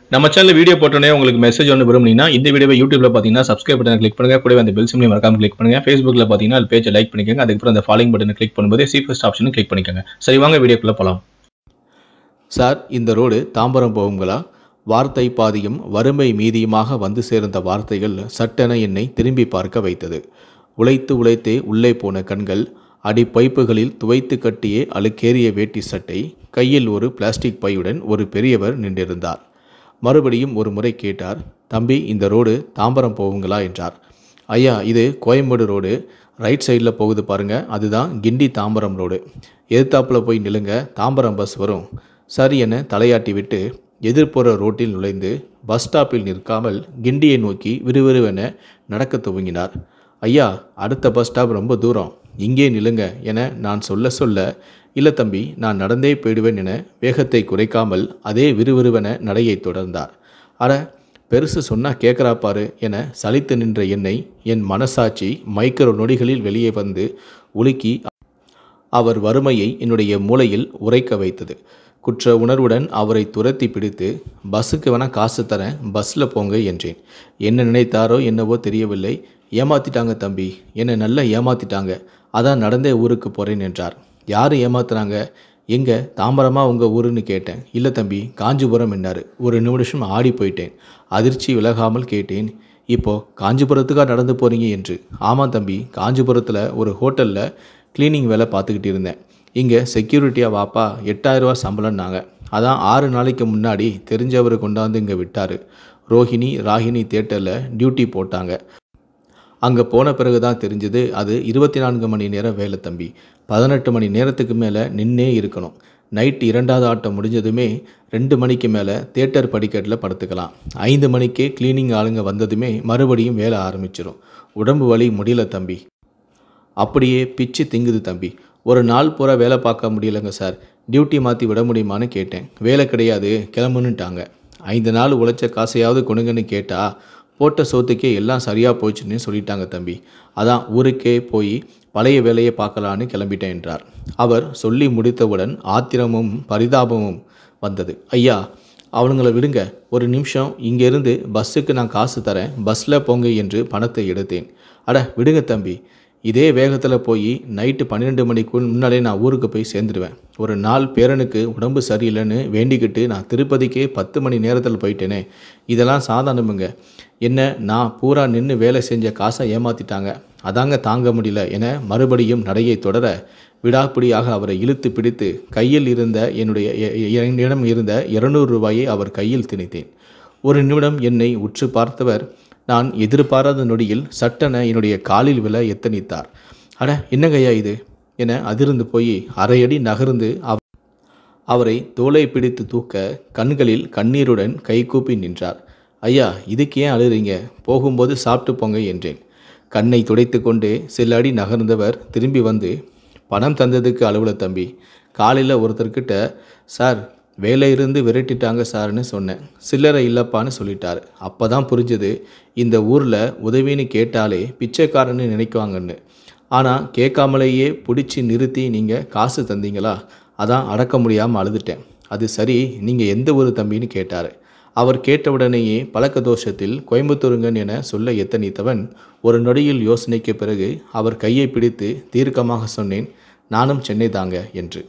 நம்ம channel video போட்டோன்னே உங்களுக்கு மெசேஜ் ஒன்று விரும்புனீங்கன்னா இந்த வீடியோவை யூடியூப்ல பார்த்தீங்கன்னா சப்ஸ்கிரைப் பட்டனை கிளிக் பண்ணுங்க கூடவே அந்த பெல் சிம்லையும் மறக்காம கிளிக் பண்ணுங்க ஃபேஸ்புக்ல பார்த்தீங்கன்னா அது பேஜை லைக் பண்ணிக்கோங்க அதுக்கப்புறம் அந்த ஃபாலோயிங் பட்டனை கிளிக் பண்ணும்போது சி ஃபர்ஸ்ட் ஆப்ஷனும் கிளிக் பண்ணிக்கோங்க சரி வாங்க வீடியோக்குள்ள போலாம் சார் இந்த ரோடு தாம்பரம் போகுங்களா வார்த்தை பாதியும் வறுமை மீதியுமாக வந்து சேர்ந்த வார்த்தைகள் சட்டென என்னை திரும்பி பார்க்க வைத்தது உழைத்து உழைத்தே உள்ளே போன கண்கள் அடி பைப்புகளில் துவைத்து கட்டியே அழுக்கேறிய வேட்டி சட்டை கையில் ஒரு பிளாஸ்டிக் பையுடன் ஒரு பெரியவர் நின்றிருந்தார் மறுபடியும் ஒரு முறை கேட்டார் தம்பி இந்த ரோடு தாம்பரம் போகுங்களா என்றார் ஐயா இது கோயம்பேடு ரோடு ரைட் சைடில் போகுது பாருங்க அதுதான் கிண்டி தாம்பரம் ரோடு எதிர்த்தாப்புல போய் நில்லுங்க தாம்பரம் பஸ் வரும் சரி என தலையாட்டி விட்டு எதிர்ப்புற ரோட்டில் நுழைந்து பஸ் ஸ்டாப்பில் நிற்காமல் கிண்டியை நோக்கி விறுவிறுவென நடக்கத் துவங்கினார் ஐயா அடுத்த பஸ் ஸ்டாப் ரொம்ப தூரம் இங்கே நில்லுங்க என நான் சொல்ல சொல்ல இல்லை தம்பி நான் நடந்தே போயிடுவேன் என வேகத்தை குறைக்காமல் அதே விறுவிறுவென நடையை தொடர்ந்தார் அட பெருசு சொன்னா கேட்குறா பாரு என சலித்து நின்ற என்னை என் மனசாட்சி மைக்ரோ நொடிகளில் வெளியே வந்து உலுக்கி அவர் வறுமையை என்னுடைய மூளையில் உரைக்க வைத்தது குற்ற உணர்வுடன் அவரை துரத்தி பிடித்து பஸ்ஸுக்கு வேணா காசு தரேன் பஸ்ஸில் போங்க என்றேன் என்ன நினைத்தாரோ என்னவோ தெரியவில்லை ஏமாத்திட்டாங்க தம்பி என்னை நல்லா ஏமாத்திட்டாங்க அதான் நடந்தே ஊருக்கு போகிறேன் என்றார் யார் ஏமாத்துறாங்க எங்கே தாம்பரமா உங்கள் ஊருன்னு கேட்டேன் இல்லை தம்பி காஞ்சிபுரம் என்னார் ஒரு நிமிஷம் ஆடி போயிட்டேன் அதிர்ச்சி விலகாமல் கேட்டேன் இப்போ காஞ்சிபுரத்துக்கா நடந்து போகிறீங்க என்று ஆமாம் தம்பி காஞ்சிபுரத்தில் ஒரு ஹோட்டலில் க்ளீனிங் வேலை பார்த்துக்கிட்டு இருந்தேன் இங்கே செக்யூரிட்டியாக வாப்பா எட்டாயிரரூவா சம்பளம்னாங்க அதான் ஆறு நாளைக்கு முன்னாடி தெரிஞ்சவர் கொண்டாந்து இங்கே விட்டார் ரோஹிணி ராகினி தேட்டரில் டியூட்டி போட்டாங்க அங்கே போன பிறகு தான் தெரிஞ்சது அது இருபத்தி நான்கு மணி நேரம் வேலை தம்பி பதினெட்டு மணி நேரத்துக்கு மேலே நின்னே இருக்கணும் நைட் இரண்டாவது ஆட்டம் முடிஞ்சதுமே ரெண்டு மணிக்கு மேலே தேட்டர் படிக்கட்டில் படுத்துக்கலாம் ஐந்து மணிக்கே க்ளீனிங் ஆளுங்க வந்ததுமே மறுபடியும் வேலை ஆரம்பிச்சிடும் உடம்பு வலி முடியல தம்பி அப்படியே பிச்சு திங்குது தம்பி ஒரு நாள் பூரா வேலை பார்க்க முடியலங்க சார் டியூட்டி மாற்றி விட முடியுமான்னு கேட்டேன் வேலை கிடையாது கிளம்புன்னுட்டாங்க ஐந்து நாள் உழைச்ச காசையாவது கொடுங்கன்னு கேட்டால் போட்ட சோத்துக்கே எல்லாம் சரியாக போச்சுன்னு சொல்லிட்டாங்க தம்பி அதான் ஊருக்கே போய் பழைய வேலையை பார்க்கலான்னு கிளம்பிட்டேன் என்றார் அவர் சொல்லி முடித்தவுடன் ஆத்திரமும் பரிதாபமும் வந்தது ஐயா அவனுங்களை விடுங்க ஒரு நிமிஷம் இங்கேருந்து பஸ்ஸுக்கு நான் காசு தரேன் பஸ்ஸில் போங்க என்று பணத்தை எடுத்தேன் அட விடுங்க தம்பி இதே வேகத்தில் போய் நைட்டு பன்னிரெண்டு மணிக்குள் முன்னாலே நான் ஊருக்கு போய் சேர்ந்துடுவேன் ஒரு நாள் பேரனுக்கு உடம்பு சரியில்லைன்னு வேண்டிக்கிட்டு நான் திருப்பதிக்கே பத்து மணி நேரத்தில் போயிட்டேனே இதெல்லாம் சாதாரணமுங்க என்ன நான் பூரா நின்று வேலை செஞ்ச காசை ஏமாத்திட்டாங்க அதாங்க தாங்க முடியல என மறுபடியும் நடையை தொடர விடாப்பிடியாக அவரை இழுத்து பிடித்து கையில் இருந்த என்னுடைய எ- எ- என்னிடம் இருந்த இருநூறு ரூபாயை அவர் கையில் திணித்தேன் ஒரு நிமிடம் என்னை உற்று பார்த்தவர் நான் எதிர்பாராத நொடியில் சட்டென என்னுடைய காலில் விழ எத்தனித்தார் அட என்னங்கய்யா இது என அதிர்ந்து போய் அரையடி நகர்ந்து அவ அவரை தோலை பிடித்து தூக்க கண்களில் கண்ணீருடன் கைகூப்பி நின்றார் ஐயா இதுக்கு ஏன் அழுறீங்க போகும்போது சாப்பிட்டு போங்க என்றேன் கண்ணை துடைத்து கொண்டு சில அடி நகர்ந்தவர் திரும்பி வந்து பணம் தந்ததுக்கு அலுவல தம்பி காலையில் ஒருத்தர்கிட்ட சார் வேலையிலிருந்து விரட்டிட்டாங்க சார்னு சொன்னேன் சில்லறை இல்லப்பான்னு சொல்லிட்டார் அப்போ தான் புரிஞ்சது இந்த ஊரில் உதவின்னு கேட்டாலே பிச்சைக்காரன்னு நினைக்குவாங்கன்னு ஆனால் கேட்காமலேயே பிடிச்சி நிறுத்தி நீங்கள் காசு தந்தீங்களா அதான் அடக்க முடியாமல் அழுதுட்டேன் அது சரி நீங்கள் எந்த ஊர் தம்பின்னு கேட்டார் அவர் கேட்டவுடனேயே பழக்க தோஷத்தில் கோயம்புத்தூருங்கன் என சொல்ல எத்தனித்தவன் ஒரு நொடியில் யோசனைக்கு பிறகு அவர் கையை பிடித்து தீர்க்கமாக சொன்னேன் நானும் சென்னை தாங்க என்று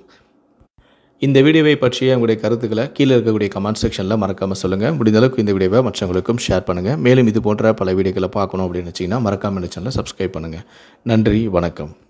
இந்த வீடியோவை பற்றிய உங்களுடைய கருத்துக்களை கீழே இருக்கக்கூடிய கமெண்ட் செக்ஷனில் மறக்காமல் சொல்லுங்கள் முடிந்த அளவுக்கு இந்த வீடியோவை மற்றவங்களுக்கும் ஷேர் பண்ணுங்கள் மேலும் இது போன்ற பல வீடியோக்களை பார்க்கணும் அப்படின்னு வச்சிங்கன்னா மறக்காமல் இந்த சேனலை சப்ஸ்கிரைப் பண்ணுங்கள் நன்றி வணக்கம்